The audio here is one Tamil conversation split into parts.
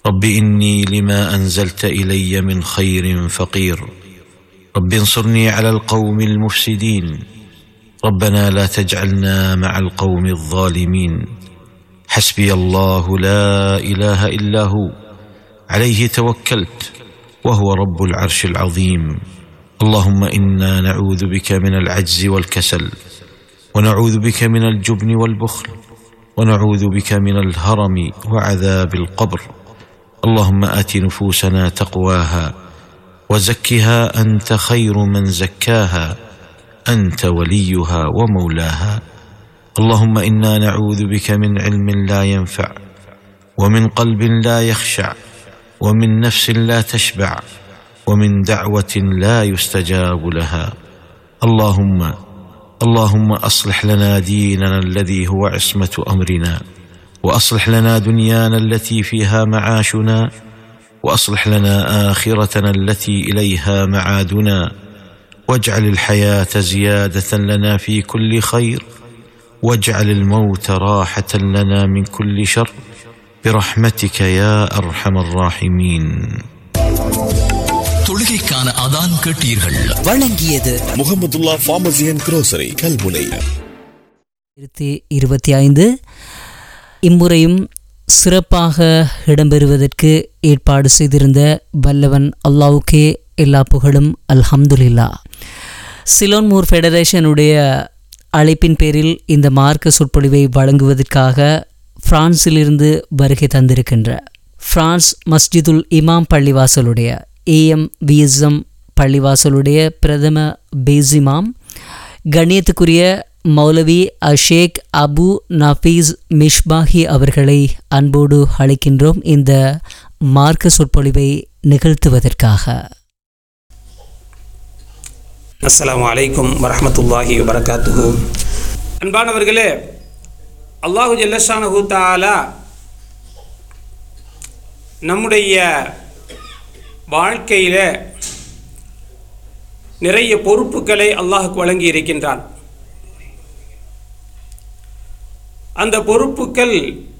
رب اني لما انزلت الي من خير فقير رب انصرني على القوم المفسدين ربنا لا تجعلنا مع القوم الظالمين حسبي الله لا اله الا هو عليه توكلت وهو رب العرش العظيم اللهم انا نعوذ بك من العجز والكسل ونعوذ بك من الجبن والبخل ونعوذ بك من الهرم وعذاب القبر اللهم ات نفوسنا تقواها وزكها انت خير من زكاها انت وليها ومولاها اللهم انا نعوذ بك من علم لا ينفع ومن قلب لا يخشع ومن نفس لا تشبع ومن دعوه لا يستجاب لها اللهم اللهم اصلح لنا ديننا الذي هو عصمه امرنا واصلح لنا دنيانا التي فيها معاشنا واصلح لنا اخرتنا التي اليها معادنا واجعل الحياه زياده لنا في كل خير واجعل الموت راحه لنا من كل شر برحمتك يا ارحم الراحمين தொழுகைக்கான அதான் கேட்டீர்கள் வழங்கியது Muhammadullah pharmacy and grocery Kalmunai ஆயிரத்தி இருபத்தி ஐந்து இம்முறையும் சிறப்பாக இடம்பெறுவதற்கு ஏற்பாடு செய்திருந்த வல்லவன் அல்லாவுக்கே எல்லா புகழும் அல்ஹம்துலில்லா சிலோன்மூர் ஃபெடரேஷனுடைய அழைப்பின் பேரில் இந்த மார்க்க சொற்பொழிவை வழங்குவதற்காக பிரான்சிலிருந்து வருகை தந்திருக்கின்ற பிரான்ஸ் மஸ்ஜிதுல் இமாம் பள்ளிவாசலுடைய ஏஎம் விஎஸ்எம் பள்ளிவாசலுடைய பிரதம பேசிமாம் கண்ணியத்துக்குரிய மௌலவி அஷேக் அபு நஃபீஸ் மிஷ்பாஹி அவர்களை அன்போடு அழைக்கின்றோம் இந்த மார்க்க சொற்பொழிவை நிகழ்த்துவதற்காக அஸ்ஸலாமு அலைக்கும் வரஹ்மத்துல்லாஹி வபரகாத்துஹு அன்பானவர்களே அல்லாஹு ஜல்லஷானஹு தஆலா நம்முடைய வாழ்க்கையில் நிறைய பொறுப்புகளை அல்லாஹுக்கு வழங்கி இருக்கின்றான் அந்த பொறுப்புகள்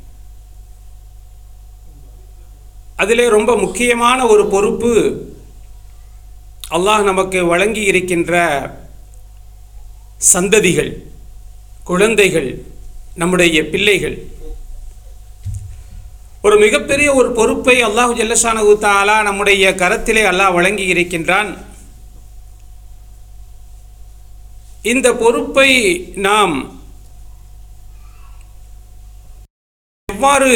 அதிலே ரொம்ப முக்கியமான ஒரு பொறுப்பு அல்லாஹ் நமக்கு வழங்கி இருக்கின்ற சந்ததிகள் குழந்தைகள் நம்முடைய பிள்ளைகள் ஒரு மிகப்பெரிய ஒரு பொறுப்பை அல்லாஹு ஜல்லஷானு தாலா நம்முடைய கரத்திலே அல்லாஹ் வழங்கி இருக்கின்றான் இந்த பொறுப்பை நாம் எவ்வாறு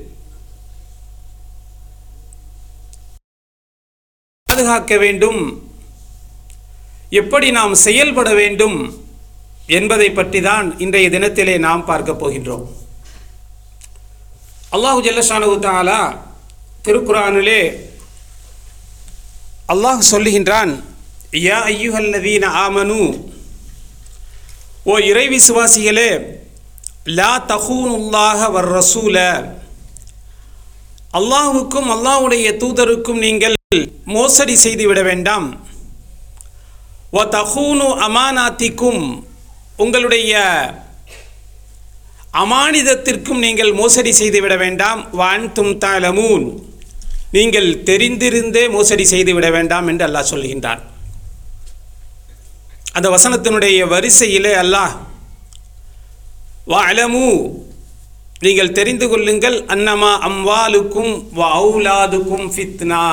பாதுகாக்க வேண்டும் எப்படி நாம் செயல்பட வேண்டும் என்பதை பற்றி தான் இன்றைய தினத்திலே நாம் பார்க்க போகின்றோம் அல்லாஹு ஜல்லஷானு தாலா திருக்குரானிலே அல்லாஹ் சொல்லுகின்றான் யா ஐயுஹல்லதீன ஆமனு ஓ இறை விசுவாசிகளே லா தஹூனுல்லாஹ வர் ரசூல அல்லாஹுக்கும் அல்லாஹுடைய தூதருக்கும் நீங்கள் மோசடி செய்துவிட வேண்டாம் வ தஹூனு அமானாத்திக்கும் உங்களுடைய அமானிதத்திற்கும் நீங்கள் மோசடி செய்துவிட வேண்டாம் வான் தும் தாலமூன் நீங்கள் தெரிந்திருந்தே மோசடி செய்துவிட வேண்டாம் என்று அல்லாஹ் சொல்கின்றான் அந்த வசனத்தினுடைய வரிசையிலே அல்லாஹ் வஅலமு நீங்கள் தெரிந்து கொள்ளுங்கள் அன்னமா அம்வாலுக்கும் வ அவுலாதுக்கும் ஃபித்னா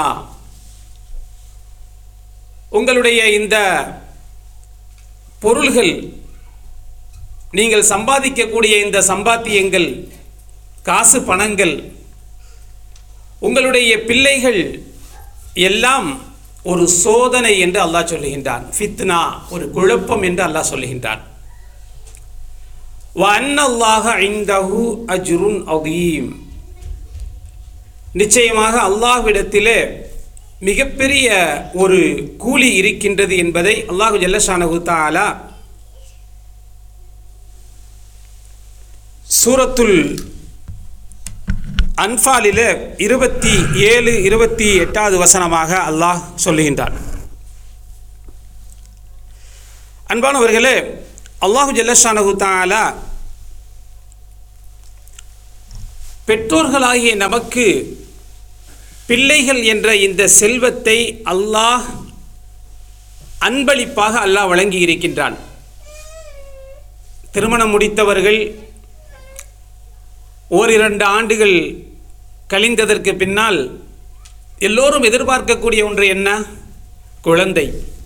உங்களுடைய இந்த பொருள்கள் நீங்கள் சம்பாதிக்கக்கூடிய இந்த சம்பாத்தியங்கள் காசு பணங்கள் உங்களுடைய பிள்ளைகள் எல்லாம் ஒரு சோதனை என்று அல்லாஹ் சொல்லுகின்றான் ஃபித்னா ஒரு குழப்பம் என்று அல்லாஹ் சொல்லுகின்றான் வன்னல்லாஹ இந்தஹு அஜ்ருன் அதீம் நிச்சயமாக அல்லாஹ்விடத்திலே மிகப்பெரிய ஒரு கூலி இருக்கின்றது என்பதை அல்லாஹு ஜல்லஷானஹு தாலா சூரத்துல் அன்ஃபாலில் இருபத்தி ஏழு இருபத்தி எட்டாவது வசனமாக அல்லாஹ் சொல்லுகின்றான் அன்பானவர்களே அல்லாஹு ஜல்லஷானஹு தாலா பெற்றோர்களாகிய நமக்கு பிள்ளைகள் என்ற இந்த செல்வத்தை அல்லாஹ் அன்பளிப்பாக அல்லாஹ் வழங்கி இருக்கின்றான் திருமணம் முடித்தவர்கள் ஓரிரண்டு ஆண்டுகள் கழிந்ததற்கு பின்னால் எல்லோரும் எதிர்பார்க்கக்கூடிய ஒன்று என்ன குழந்தை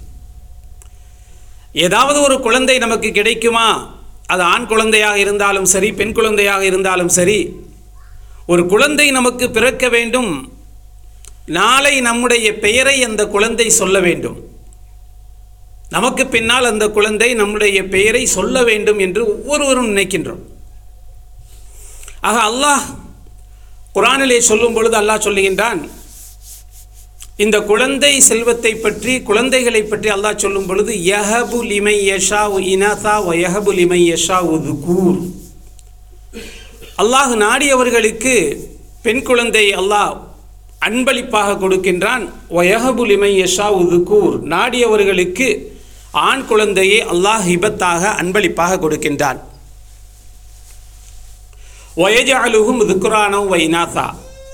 ஏதாவது ஒரு குழந்தை நமக்கு கிடைக்குமா அது ஆண் குழந்தையாக இருந்தாலும் சரி பெண் குழந்தையாக இருந்தாலும் சரி ஒரு குழந்தை நமக்கு பிறக்க வேண்டும் நாளை நம்முடைய பெயரை அந்த குழந்தை சொல்ல வேண்டும் நமக்கு பின்னால் அந்த குழந்தை நம்முடைய பெயரை சொல்ல வேண்டும் என்று ஒவ்வொருவரும் நினைக்கின்றோம் ஆக அல்லாஹ் குரானிலே சொல்லும் பொழுது அல்லாஹ் சொல்லுகின்றான் இந்த குழந்தை செல்வத்தை பற்றி குழந்தைகளை பற்றி அல்லாஹ் சொல்லும் பொழுது யஹபு லிமை யஷா இனாதா வ யஹபு லிமை யஷா உதுகூர் அல்லாஹ் நாடியவர்களுக்கு பெண் குழந்தை அல்லாஹ் அன்பளிப்பாக கொடுக்கின்றான் ஒயஹபு லிமை யஷா உதுகூர் நாடியவர்களுக்கு ஆண் குழந்தையை அல்லாஹ் ஹிபத்தாக அன்பளிப்பாக கொடுக்கின்றான் ஒயஜாலுகும் துக்குரானோ வைநாதா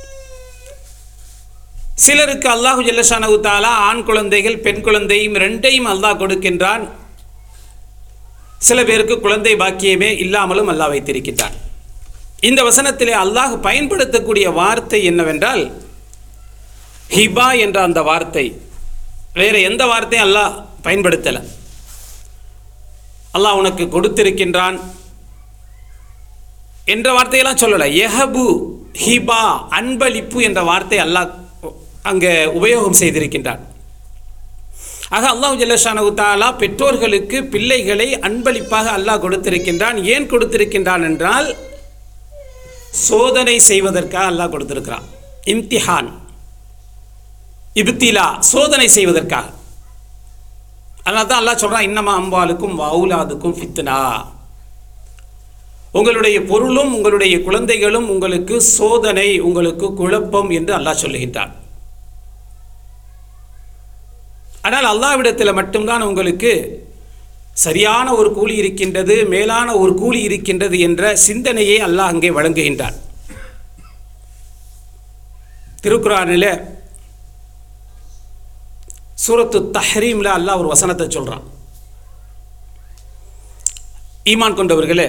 சிலருக்கு அல்லாஹு ஜல்லஷானு தாலா ஆண் குழந்தைகள் பெண் குழந்தையும் ரெண்டையும் அல்லாஹ் கொடுக்கின்றான் சில பேருக்கு குழந்தை பாக்கியமே இல்லாமலும் அல்லாஹ் வைத்திருக்கின்றான் இந்த வசனத்திலே அல்லாஹ் பயன்படுத்தக்கூடிய வார்த்தை என்னவென்றால் ஹிபா என்ற அந்த வார்த்தை வேறு எந்த வார்த்தையும் அல்லாஹ் பயன்படுத்தலை அல்லாஹ் உனக்கு கொடுத்திருக்கின்றான் என்ற வார்த்தையெல்லாம் சொல்லலை எஹபு ஹிபா அன்பளிப்பு என்ற வார்த்தை அல்லாஹ் அங்கே உபயோகம் செய்திருக்கின்றான் ஆக அல்லாஹ் ஜல்லஷானு தாலா பெற்றோர்களுக்கு பிள்ளைகளை அன்பளிப்பாக அல்லாஹ் கொடுத்திருக்கின்றான் ஏன் கொடுத்திருக்கின்றான் என்றால் சோதனை செய்வதற்காக அல்லாஹ் கொடுத்திருக்கிறான் இம்திஹான் இப்திலா சோதனை செய்வதற்காக அதனால தான் அல்லாஹ் சொல்கிறான் இன்னமா அம்பாலுக்கும் வவுலாதுக்கும் ஃபித்னா உங்களுடைய பொருளும் உங்களுடைய குழந்தைகளும் உங்களுக்கு சோதனை உங்களுக்கு குழப்பம் என்று அல்லாஹ் சொல்லுகின்றான் ஆனால் அல்லாவிடத்தில் மட்டும்தான் உங்களுக்கு சரியான ஒரு கூலி இருக்கின்றது மேலான ஒரு கூலி இருக்கின்றது என்ற சிந்தனையை அல்லாஹ் அங்கே வழங்குகின்றான் திருக்குறானில் சூரத்து தஹ்ரீமில் அல்லாஹ் ஒரு வசனத்தை சொல்கிறான் ஈமான் கொண்டவர்களே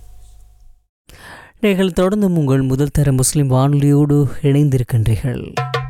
நீங்கள் தொடர்ந்து உங்கள் முதல் தர முஸ்லிம் வானொலியோடு இணைந்திருக்கின்றீர்கள்